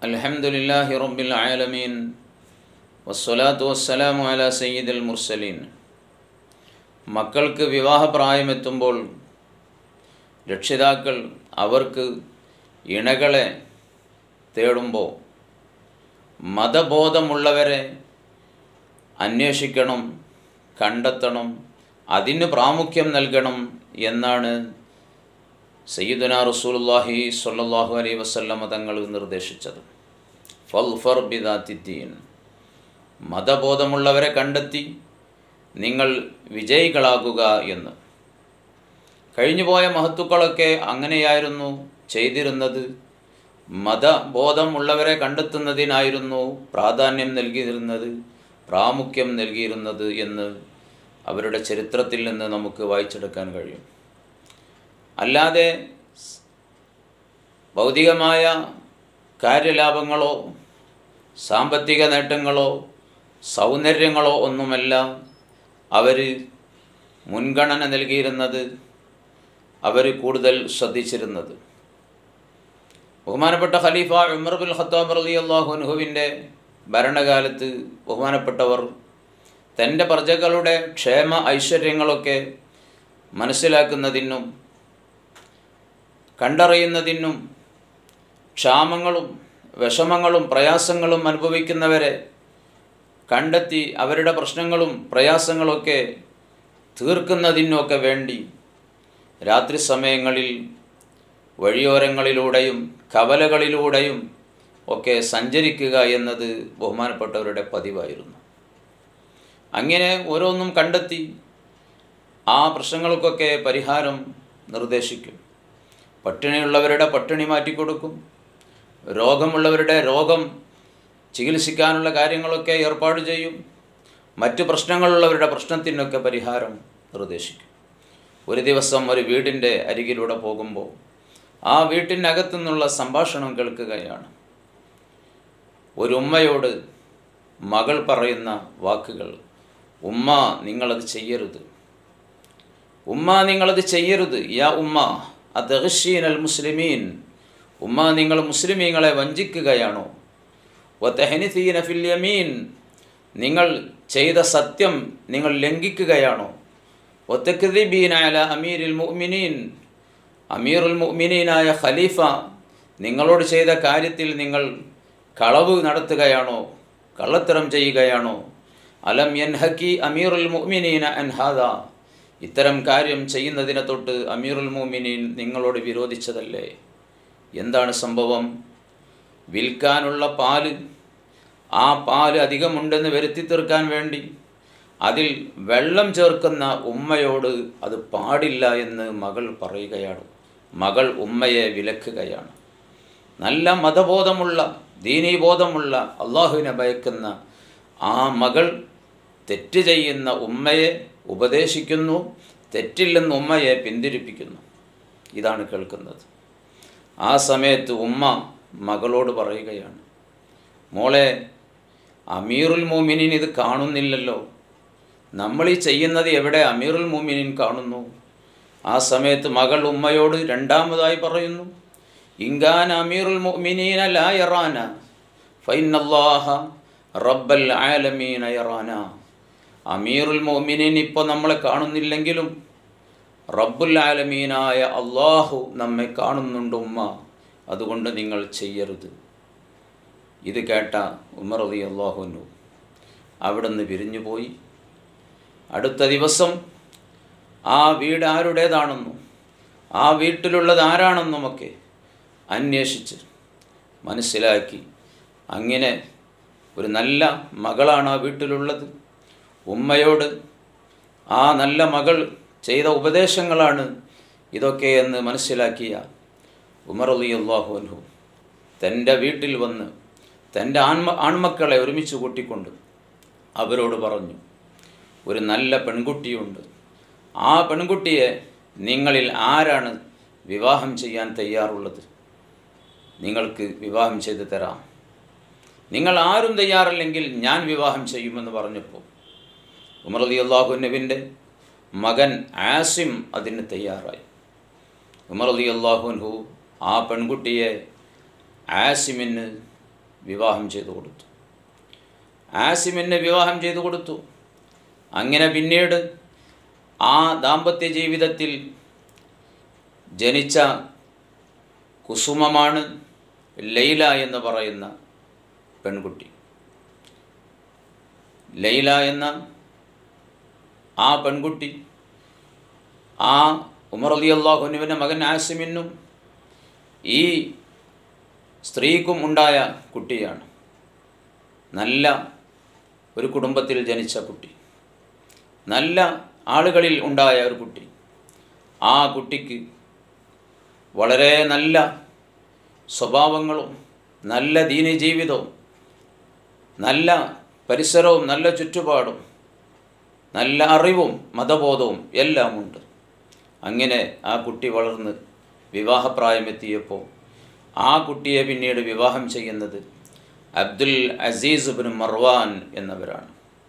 الحمد لله رب العالمين والصلاة والسلام على سيد المرسلين മക്കൾക്ക് വിവാഹപ്രായമെത്തുമ്പോൾ രക്ഷിതാക്കൾ അവർക്ക് ഇണകളെ തേടുമ്പോൾ മതബോധമുള്ളവരെ അന്വേഷിക്കണം കണ്ടെത്തണം അതിന് പ്രാമുഖ്യം നൽകണം എന്നാണ് സയ്യിദുന റസൂലുള്ളാഹി സ്വല്ലല്ലാഹു അലൈഹി വസല്ലമ തങ്ങൾ നിർദ്ദേശിച്ചത് ഫൽഫർ ബിദാത്തിദ്ദീൻ മതബോധമുള്ളവരെ കണ്ടെത്തി നിങ്ങൾ വിജയികളാകുക എന്ന് കഴിഞ്ഞുപോയ മഹത്തുക്കളൊക്കെ അങ്ങനെയായിരുന്നു ചെയ്തിരുന്നത് മതബോധമുള്ളവരെ കണ്ടെത്തുന്നതിനായിരുന്നു പ്രാധാന്യം നൽകിയിരുന്നത് പ്രാമുഖ്യം നൽകിയിരുന്നത് എന്ന് അവരുടെ ചരിത്രത്തിൽ നിന്ന് നമുക്ക് വായിച്ചെടുക്കാൻ കഴിയും അല്ലാതെ ഭൗതികമായ കാര്യലാഭങ്ങളോ സാമ്പത്തിക നേട്ടങ്ങളോ സൗന്ദര്യങ്ങളോ ഒന്നുമല്ല അവർ മുൻഗണന നൽകിയിരുന്നത് അവർ കൂടുതൽ ശ്രദ്ധിച്ചിരുന്നത് ബഹുമാനപ്പെട്ട ഖലീഫ ഉമർ ബുൽ ഖത്താബ് റലി അള്ളാഹുനുഹുവിൻ്റെ ഭരണകാലത്ത് ബഹുമാനപ്പെട്ടവർ തൻ്റെ പ്രജകളുടെ ക്ഷേമ ഐശ്വര്യങ്ങളൊക്കെ മനസ്സിലാക്കുന്നതിനും കണ്ടറിയുന്നതിനും ക്ഷാമങ്ങളും വിഷമങ്ങളും പ്രയാസങ്ങളും അനുഭവിക്കുന്നവരെ കണ്ടെത്തി അവരുടെ പ്രശ്നങ്ങളും പ്രയാസങ്ങളൊക്കെ തീർക്കുന്നതിനൊക്കെ വേണ്ടി രാത്രി സമയങ്ങളിൽ വഴിയോരങ്ങളിലൂടെയും കവലകളിലൂടെയും ഒക്കെ സഞ്ചരിക്കുക എന്നത് ബഹുമാനപ്പെട്ടവരുടെ പതിവായിരുന്നു അങ്ങനെ ഓരോന്നും കണ്ടെത്തി ആ പ്രശ്നങ്ങൾക്കൊക്കെ പരിഹാരം നിർദ്ദേശിക്കും പട്ടിണിയുള്ളവരുടെ പട്ടിണി മാറ്റിക്കൊടുക്കും രോഗമുള്ളവരുടെ രോഗം ചികിത്സിക്കാനുള്ള കാര്യങ്ങളൊക്കെ ഏർപ്പാട് ചെയ്യും മറ്റു പ്രശ്നങ്ങളുള്ളവരുടെ പ്രശ്നത്തിനൊക്കെ പരിഹാരം നിർദ്ദേശിക്കും ഒരു ദിവസം ഒരു വീടിൻ്റെ അരികിലൂടെ പോകുമ്പോൾ ആ വീട്ടിനകത്തു നിന്നുള്ള സംഭാഷണം കേൾക്കുകയാണ് ഒരു ഉമ്മയോട് മകൾ പറയുന്ന വാക്കുകൾ ഉമ്മ നിങ്ങളത് ചെയ്യരുത് ഉമ്മ നിങ്ങളത് ചെയ്യരുത് യാ ഉമ്മ അതഹഷീൻ അൽ മുസ്ലിമീൻ ഉമ്മ നിങ്ങൾ മുസ്ലിമീങ്ങളെ വഞ്ചിക്കുകയാണോ വത്തഹനിസീന ഫിൽ യമീൻ നിങ്ങൾ ചെയ്ത സത്യം നിങ്ങൾ ലംഘിക്കുകയാണോ ഒത്തക്കദീബീൻ അല അമീരുൽ മുഅ്മിനീൻ അമീറുൽ മുഅ്മിനീനായ ഖലീഫ നിങ്ങളോട് ചെയ്ത കാര്യത്തിൽ നിങ്ങൾ കളവ് നടത്തുകയാണോ കള്ളത്തരം ചെയ്യുകയാണോ അലം യൻഹക്കി അമീറുൽ മുഅ്മിനീന അൻഹാദ ഇത്തരം കാര്യം ചെയ്യുന്നതിനെ തൊട്ട് അമീറുൽ മുഅ്മിനീൻ നിങ്ങളോട് വിരോധിച്ചതല്ലേ എന്താണ് സംഭവം വിൽക്കാനുള്ള പാല് ആ പാല് അധികമുണ്ടെന്ന് വരുത്തി തീർക്കാൻ വേണ്ടി അതിൽ വെള്ളം ചേർക്കുന്ന ഉമ്മയോട് അത് പാടില്ല എന്ന് മകൾ പറയുകയാണ് മകൾ ഉമ്മയെ വിലക്കുകയാണ് നല്ല മതബോധമുള്ള ദീനീബോധമുള്ള അള്ളാഹുവിനെ ഭയക്കുന്ന ആ മകൾ തെറ്റ് ചെയ്യുന്ന ഉമ്മയെ ഉപദേശിക്കുന്നു തെറ്റില്ലെന്ന് ഉമ്മയെ പിന്തിരിപ്പിക്കുന്നു ഇതാണ് കേൾക്കുന്നത് ആ സമയത്ത് ഉമ്മ മകളോട് പറയുകയാണ് മോളെ അമീറുൽ മോമിനിൻ ഇത് കാണുന്നില്ലല്ലോ നമ്മൾ ഈ ചെയ്യുന്നത് എവിടെ അമീറുൽ മോമിനിൻ കാണുന്നു ആ സമയത്ത് മകൾ ഉമ്മയോട് രണ്ടാമതായി പറയുന്നു ഇങ്കാൻ അമീറുൽ മുഅ്മിനീന ലാ യറാന ഫൈനല്ലാഹ റബ്ബൽ ആലമീന യറാന അമീറുൽ മുഅ്മിനീൻ ഇപ്പോൾ നമ്മളെ കാണുന്നില്ലെങ്കിലും റബ്ബുൽ ആലമീനായ അള്ളാഹു നമ്മെ കാണുന്നുണ്ട് ഉമ്മ അതുകൊണ്ട് നിങ്ങൾ ചെയ്യരുത് ഇത് കേട്ട ഉമർ അലി അള്ളാഹുനു അവിടുന്ന് പിരിഞ്ഞു പോയി അടുത്ത ദിവസം ആ വീട് ആരുടേതാണെന്നും ആ വീട്ടിലുള്ളത് ആരാണെന്നുമൊക്കെ അന്വേഷിച്ച് മനസ്സിലാക്കി അങ്ങനെ ഒരു നല്ല മകളാണ് ആ വീട്ടിലുള്ളത് ഉമ്മയോട് ആ നല്ല മകൾ ചെയ്ത ഉപദേശങ്ങളാണ് ഇതൊക്കെ എന്ന് മനസ്സിലാക്കിയ ഉമർ അലി അള്ളാഹുഅൻഹു തൻ്റെ വീട്ടിൽ വന്ന് തൻ്റെ ആൺമ ആൺമക്കളെ ഒരുമിച്ച് കൂട്ടിക്കൊണ്ട് അവരോട് പറഞ്ഞു ഒരു നല്ല പെൺകുട്ടിയുണ്ട് ആ പെൺകുട്ടിയെ നിങ്ങളിൽ ആരാണ് വിവാഹം ചെയ്യാൻ തയ്യാറുള്ളത് നിങ്ങൾക്ക് വിവാഹം ചെയ്തു തരാം നിങ്ങൾ ആരും തയ്യാറല്ലെങ്കിൽ ഞാൻ വിവാഹം ചെയ്യുമെന്ന് പറഞ്ഞപ്പോൾ ഉമർ അലി അള്ളാഹുനബിൻ്റെ മകൻ ആസിം അതിന് തയ്യാറായി ഉമർ അലി അള്ളാഹുൻഹു ആ പെൺകുട്ടിയെ ആസിമിന് വിവാഹം ചെയ്തു കൊടുത്തു ആസിമിനെ വിവാഹം ചെയ്തു കൊടുത്തു അങ്ങനെ പിന്നീട് ആ ദാമ്പത്യ ജീവിതത്തിൽ ജനിച്ച കുസുമമാണ് ലൈല എന്ന് പറയുന്ന പെൺകുട്ടി ലൈല എന്ന ആ പെൺകുട്ടി ആ ഉമർ അലി അള്ളാഹുനുവിൻ്റെ മകൻ ആസിമിനും ഈ സ്ത്രീക്കും ഉണ്ടായ കുട്ടിയാണ് നല്ല ഒരു കുടുംബത്തിൽ ജനിച്ച കുട്ടി നല്ല ആളുകളിൽ ഉണ്ടായ ഒരു കുട്ടി ആ കുട്ടിക്ക് വളരെ നല്ല സ്വഭാവങ്ങളും നല്ല ദീന ജീവിതവും നല്ല പരിസരവും നല്ല ചുറ്റുപാടും നല്ല അറിവും മതബോധവും എല്ലാം ഉണ്ട് അങ്ങനെ ആ കുട്ടി വളർന്ന് വിവാഹപ്രായമെത്തിയപ്പോൾ ആ കുട്ടിയെ പിന്നീട് വിവാഹം ചെയ്യുന്നത് അബ്ദുൽ അസീസ് ബിൻ മർവാൻ എന്നവരാണ്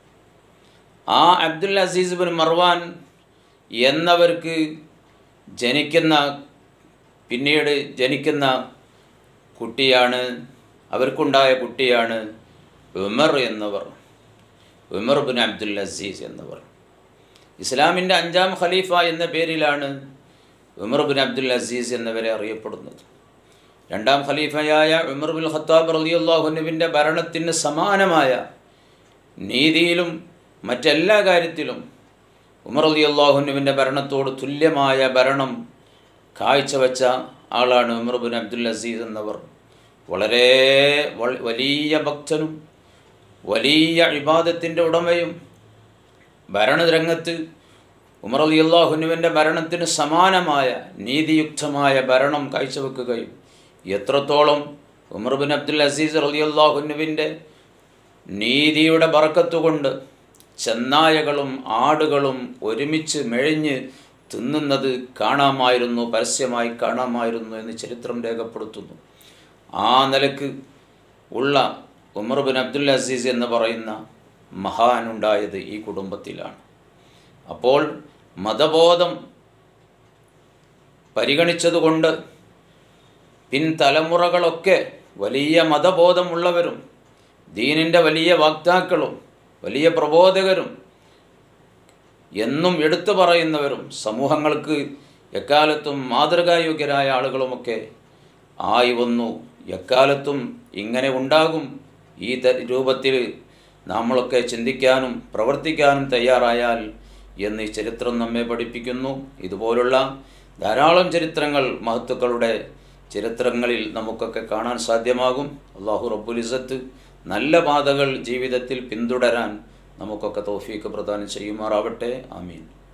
ആ അബ്ദുൽ അസീസ് ബിൻ മർവാൻ എന്നവർക്ക് ജനിക്കുന്ന പിന്നീട് ജനിക്കുന്ന കുട്ടിയാണ് അവർക്കുണ്ടായ കുട്ടിയാണ് ഉമർ എന്നവർ ഉമർ ബിൻ അബ്ദുൽ അസീസ് എന്നവർ ഇസ്ലാമിൻ്റെ അഞ്ചാം ഖലീഫ എന്ന പേരിലാണ് ഉമർ ബിൻ അബ്ദുൽ അസീസ് എന്നിവരെ അറിയപ്പെടുന്നത് രണ്ടാം ഖലീഫയായ ഉമർ ബിൻ ഖത്താബ് റലിയുല്ലാഹുനുവിൻ്റെ ഭരണത്തിന് സമാനമായ നീതിയിലും മറ്റെല്ലാ കാര്യത്തിലും ഉമർ അലി അള്ളാഹുനുവിൻ്റെ ഭരണത്തോട് തുല്യമായ ഭരണം കാഴ്ചവെച്ച ആളാണ് ഉമർ ബിൻ അബ്ദുൽ അസീസ് എന്നവർ വളരെ വലിയ ഭക്തനും വലിയ ഇബാദത്തിൻ്റെ ഉടമയും ഭരണരംഗത്ത് ഉമർ അലി അള്ളാഹുനുവിൻ്റെ ഭരണത്തിന് സമാനമായ നീതിയുക്തമായ ഭരണം കാഴ്ചവെക്കുകയും എത്രത്തോളം ഉമർ ബിൻ അബ്ദുൽ അസീസ് അലി അള്ളാഹുനുവിൻ്റെ നീതിയുടെ ബറക്കത്തുകൊണ്ട് ചെന്നായകളും ആടുകളും ഒരുമിച്ച് മെഴിഞ്ഞ് തിന്നുന്നത് കാണാമായിരുന്നു പരസ്യമായി കാണാമായിരുന്നു എന്ന് ചരിത്രം രേഖപ്പെടുത്തുന്നു ആ നിലക്ക് ഉള്ള ഉമർ ബിൻ അബ്ദുൽ അസീസ് എന്ന് പറയുന്ന മഹാനുണ്ടായത് ഈ കുടുംബത്തിലാണ് അപ്പോൾ മതബോധം പരിഗണിച്ചതുകൊണ്ട് പിൻതലമുറകളൊക്കെ വലിയ മതബോധമുള്ളവരും ദീനിൻ്റെ വലിയ വക്താക്കളും വലിയ പ്രബോധകരും എന്നും എടുത്തു പറയുന്നവരും സമൂഹങ്ങൾക്ക് എക്കാലത്തും മാതൃകായോഗ്യരായ ആളുകളുമൊക്കെ ആയി വന്നു എക്കാലത്തും ഇങ്ങനെ ഉണ്ടാകും ഈ രൂപത്തിൽ നമ്മളൊക്കെ ചിന്തിക്കാനും പ്രവർത്തിക്കാനും തയ്യാറായാൽ എന്ന് ഈ ചരിത്രം നമ്മെ പഠിപ്പിക്കുന്നു ഇതുപോലുള്ള ധാരാളം ചരിത്രങ്ങൾ മഹത്തുക്കളുടെ ചരിത്രങ്ങളിൽ നമുക്കൊക്കെ കാണാൻ സാധ്യമാകും അള്ളാഹു റബ്ബുലിസത്ത് നല്ല പാതകൾ ജീവിതത്തിൽ പിന്തുടരാൻ നമുക്കൊക്കെ തോഫീക്ക് പ്രദാനം ചെയ്യുമാറാവട്ടെ ആമീൻ